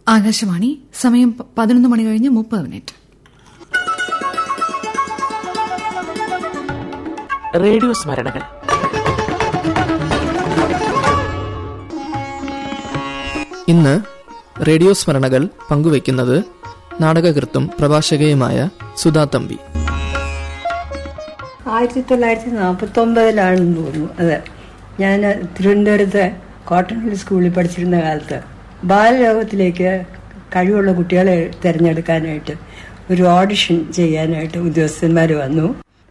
ആകാശവാണി സമയം പ- പതിനൊന്ന് മണി കഴിഞ്ഞ് മുപ്പത് മിനിറ്റ് റേഡിയോ സ്മരണകൾ ഇന്ന് റേഡിയോ സ്മരണകൾ പങ്കുവയ്ക്കുന്നത് നാടകകൃത്തും പ്രഭാഷകയുമായ സുധാ തമ്പി ആയിരത്തി തൊള്ളായിരത്തി നാൽപ്പത്തി ഒമ്പതിലാണെന്ന് തോന്നുന്നു അതെ ഞാൻ തിരുവനന്തപുരത്ത് കോട്ടൺ ഹിൽ സ്കൂളിൽ പഠിച്ചിരുന്ന കാലത്ത് ബാലലോകത്തിലേക്ക് കഴിവുള്ള കുട്ടികളെ തിരഞ്ഞെടുക്കാനായിട്ട് ഒരു ഓഡിഷൻ ചെയ്യാനായിട്ട് ഉദ്യോഗസ്ഥന്മാർ വന്നു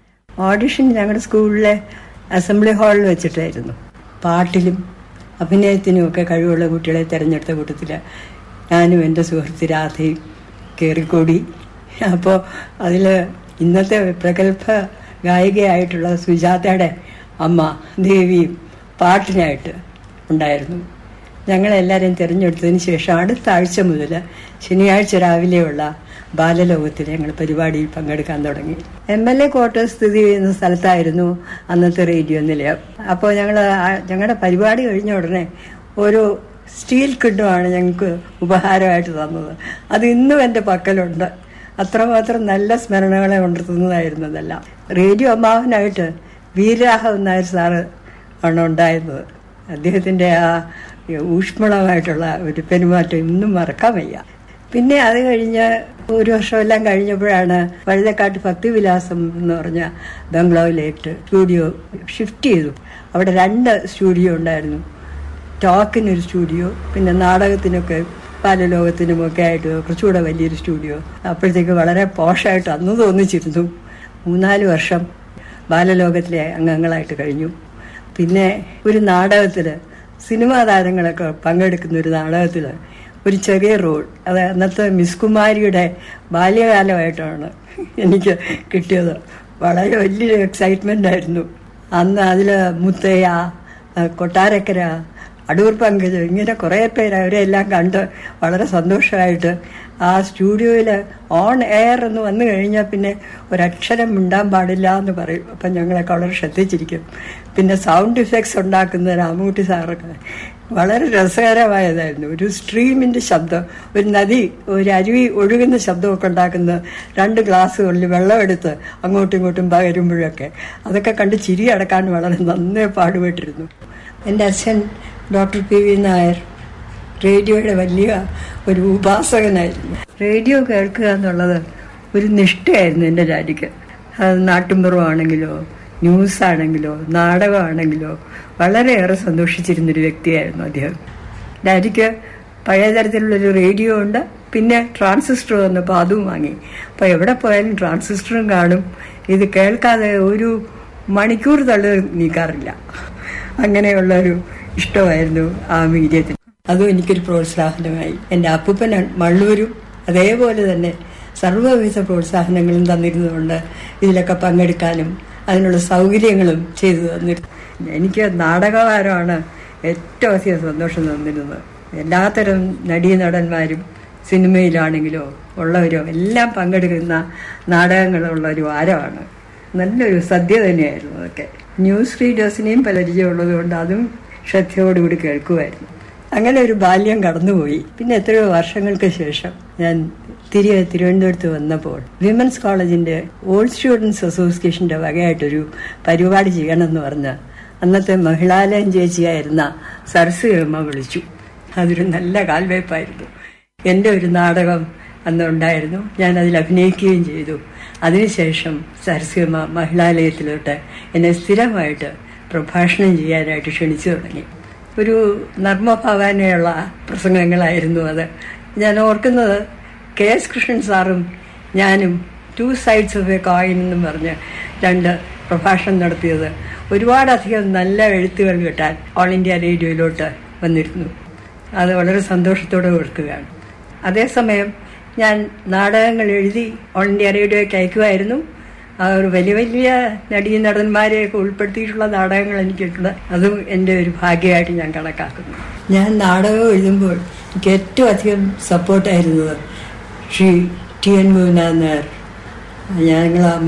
ഓഡിഷൻ ഞങ്ങളുടെ സ്കൂളിലെ അസംബ്ലി ഹാളിൽ വെച്ചിട്ടായിരുന്നു പാട്ടിലും അഭിനയത്തിനും ഒക്കെ കഴിവുള്ള കുട്ടികളെ തിരഞ്ഞെടുത്ത കൂട്ടത്തിൽ ഞാനും എൻ്റെ സുഹൃത്ത് രാധയും കയറിക്കൂടി അപ്പോൾ അതിൽ ഇന്നത്തെ പ്രഗത്ഭ ഗായികയായിട്ടുള്ള സുജാതയുടെ അമ്മ ദേവിയും പാട്ടിനായിട്ട് ഉണ്ടായിരുന്നു ഞങ്ങളെല്ലാവരെയും തിരഞ്ഞെടുത്തതിന് ശേഷം അടുത്ത ആഴ്ച മുതൽ ശനിയാഴ്ച രാവിലെയുള്ള ബാലലോകത്തിൽ ഞങ്ങൾ പരിപാടിയിൽ പങ്കെടുക്കാൻ തുടങ്ങി എം എൽ എ ക്വാർട്ടേഴ്സ് സ്ഥിതി ചെയ്യുന്ന സ്ഥലത്തായിരുന്നു അന്നത്തെ റേഡിയോ നിലയം അപ്പോൾ ഞങ്ങൾ ഞങ്ങളുടെ പരിപാടി കഴിഞ്ഞ ഉടനെ ഒരു സ്റ്റീൽ കിഡുമാണ് ഞങ്ങൾക്ക് ഉപഹാരമായിട്ട് തന്നത് അത് ഇന്നും എൻ്റെ പക്കലുണ്ട് അത്രമാത്രം നല്ല സ്മരണകളെ ഉണർത്തുന്നതായിരുന്നു അതെല്ലാം റേഡിയോ അമ്മാവനായിട്ട് വീരരാഘവൻ നായർ സാറ് ആണ് ഉണ്ടായിരുന്നത് അദ്ദേഹത്തിൻ്റെ ആ ഊഷ്മളമായിട്ടുള്ള ഒരു പെരുമാറ്റം ഇന്നും മറക്കാൻ വയ്യ പിന്നെ അത് കഴിഞ്ഞ് ഒരു വർഷമെല്ലാം കഴിഞ്ഞപ്പോഴാണ് വഴുതക്കാട്ട് ഭക്തിവിലാസം എന്ന് പറഞ്ഞ ബംഗ്ലാവിലേക്ക് സ്റ്റുഡിയോ ഷിഫ്റ്റ് ചെയ്തു അവിടെ രണ്ട് സ്റ്റുഡിയോ ഉണ്ടായിരുന്നു ടോക്കിനൊരു സ്റ്റുഡിയോ പിന്നെ നാടകത്തിനൊക്കെ ബാലലോകത്തിനും ഒക്കെ ആയിട്ട് കുറച്ചുകൂടെ വലിയൊരു സ്റ്റുഡിയോ അപ്പോഴത്തേക്ക് വളരെ പോഷായിട്ട് അന്ന് തോന്നിച്ചിരുന്നു മൂന്നാല് വർഷം ബാലലോകത്തിലെ അംഗങ്ങളായിട്ട് കഴിഞ്ഞു പിന്നെ ഒരു നാടകത്തിൽ സിനിമാ താരങ്ങളൊക്കെ പങ്കെടുക്കുന്ന ഒരു നാടകത്തിൽ ഒരു ചെറിയ റോൾ അത് അന്നത്തെ മിസ് കുമാരിയുടെ ബാല്യകാലമായിട്ടാണ് എനിക്ക് കിട്ടിയത് വളരെ വലിയൊരു എക്സൈറ്റ്മെൻ്റ് ആയിരുന്നു അന്ന് അതിൽ മുത്തയ്യ ആ, കൊട്ടാരക്കര അടൂർ പങ്കജ് ഇങ്ങനെ കുറേ പേര് അവരെല്ലാം കണ്ട് വളരെ സന്തോഷമായിട്ട് ആ സ്റ്റുഡിയോയിൽ ഓൺ എയർ എന്ന് വന്നു കഴിഞ്ഞാൽ പിന്നെ ഒരക്ഷരം മിണ്ടാൻ പാടില്ല എന്ന് പറയും അപ്പം ഞങ്ങളൊക്കെ വളരെ ശ്രദ്ധിച്ചിരിക്കും പിന്നെ സൗണ്ട് ഇഫക്ട്സ് ഉണ്ടാക്കുന്ന രാമൂട്ടി സാറൊക്കെ വളരെ രസകരമായതായിരുന്നു ഒരു സ്ട്രീമിന്റെ ശബ്ദം ഒരു നദി ഒരു അരുവി ഒഴുകുന്ന ശബ്ദമൊക്കെ ഉണ്ടാക്കുന്ന രണ്ട് ഗ്ലാസ്സുകളിൽ വെള്ളമെടുത്ത് അങ്ങോട്ടും ഇങ്ങോട്ടും പകരുമ്പോഴൊക്കെ അതൊക്കെ കണ്ട് ചിരി അടക്കാൻ വളരെ നന്നേ പാടുപെട്ടിരുന്നു എൻ്റെ അച്ഛൻ ഡോക്ടർ പി വി നായർ റേഡിയോയുടെ വലിയ ഒരു ഉപാസകനായിരുന്നു റേഡിയോ കേൾക്കുക എന്നുള്ളത് ഒരു നിഷ്ഠയായിരുന്നു എൻ്റെ ഡാഡിക്ക് അത് നാട്ടുമ്പുറമാണെങ്കിലോ ന്യൂസ് ആണെങ്കിലോ നാടകമാണെങ്കിലോ വളരെയേറെ സന്തോഷിച്ചിരുന്നൊരു വ്യക്തിയായിരുന്നു അദ്ദേഹം ഡാഡിക്ക് പഴയ തരത്തിലുള്ളൊരു റേഡിയോ ഉണ്ട് പിന്നെ ട്രാൻസിസ്റ്റർ വന്നപ്പോൾ അതും വാങ്ങി അപ്പോൾ എവിടെ പോയാലും ട്രാൻസിസ്റ്ററും കാണും ഇത് കേൾക്കാതെ ഒരു മണിക്കൂർ തള്ളി നീക്കാറില്ല അങ്ങനെയുള്ള ഒരു ഇഷ്ടമായിരുന്നു ആ മീഡിയത്തിൽ അതും എനിക്കൊരു പ്രോത്സാഹനമായി എൻ്റെ അപ്പൂപ്പൻ മള്ളൂരും അതേപോലെ തന്നെ സർവ്വവിധ പ്രോത്സാഹനങ്ങളും തന്നിരുന്നതുകൊണ്ട് ഇതിലൊക്കെ പങ്കെടുക്കാനും അതിനുള്ള സൗകര്യങ്ങളും ചെയ്തു തന്നിരുന്നു എനിക്ക് നാടകവാരമാണ് ഏറ്റവും അധികം സന്തോഷം തന്നിരുന്നത് എല്ലാത്തരം നടീനടന്മാരും സിനിമയിലാണെങ്കിലോ ഉള്ളവരോ എല്ലാം പങ്കെടുക്കുന്ന നാടകങ്ങളുള്ള ഒരു വാരമാണ് നല്ലൊരു സദ്യ തന്നെയായിരുന്നു അതൊക്കെ ന്യൂസ് റീഡേഴ്സിനെയും പരിചയമുള്ളത് കൊണ്ട് അതും ശ്രദ്ധയോടുകൂടി കേൾക്കുമായിരുന്നു അങ്ങനെ ഒരു ബാല്യം കടന്നുപോയി പിന്നെ എത്രയോ വർഷങ്ങൾക്ക് ശേഷം ഞാൻ തിരികെ തിരുവനന്തപുരത്ത് വന്നപ്പോൾ വിമൻസ് കോളേജിന്റെ ഓൾഡ് സ്റ്റുഡൻസ് അസോസിയേഷന്റെ വകയായിട്ടൊരു പരിപാടി ചെയ്യണമെന്ന് പറഞ്ഞ് അന്നത്തെ മഹിളാലയം ചേച്ചിയായിരുന്ന സരസ് അമ്മ വിളിച്ചു അതൊരു നല്ല കാൽവയ്പായിരുന്നു എൻ്റെ ഒരു നാടകം അന്ന് ഉണ്ടായിരുന്നു ഞാൻ അതിൽ അഭിനയിക്കുകയും ചെയ്തു അതിനുശേഷം സരസ്വമ്മ മഹിളാലയത്തിലോട്ട് എന്നെ സ്ഥിരമായിട്ട് പ്രഭാഷണം ചെയ്യാനായിട്ട് ക്ഷണിച്ചു തുടങ്ങി ഒരു നർമ്മഭാവാനയുള്ള പ്രസംഗങ്ങളായിരുന്നു അത് ഞാൻ ഓർക്കുന്നത് കെ എസ് കൃഷ്ണൻ സാറും ഞാനും two sides of a coin എന്നും പറഞ്ഞ് രണ്ട് പ്രഭാഷണം നടത്തിയത് ഒരുപാടധികം നല്ല എഴുത്തുകൾ കിട്ടാൻ ഓൾ ഇന്ത്യ റേഡിയോയിലോട്ട് വന്നിരുന്നു അത് വളരെ സന്തോഷത്തോടെ ഓർക്കുകയാണ് അതേസമയം ഞാൻ നാടകങ്ങൾ എഴുതി ഓൾ ഇന്ത്യ റേഡിയോയ്ക്ക് അയക്കുമായിരുന്നു ആ ഒരു വലിയ വലിയ നടീ നടന്മാരെയൊക്കെ ഉൾപ്പെടുത്തിയിട്ടുള്ള നാടകങ്ങൾ എനിക്കുണ്ട് അതും എൻ്റെ ഒരു ഭാഗ്യമായിട്ട് ഞാൻ കണക്കാക്കുന്നു ഞാൻ നാടകം എഴുതുമ്പോൾ എനിക്ക് ഏറ്റവും അധികം സപ്പോർട്ടായിരുന്നത് ശ്രീ ടി എൻ ഗോവിന്ദൻ നായർ ഞങ്ങൾ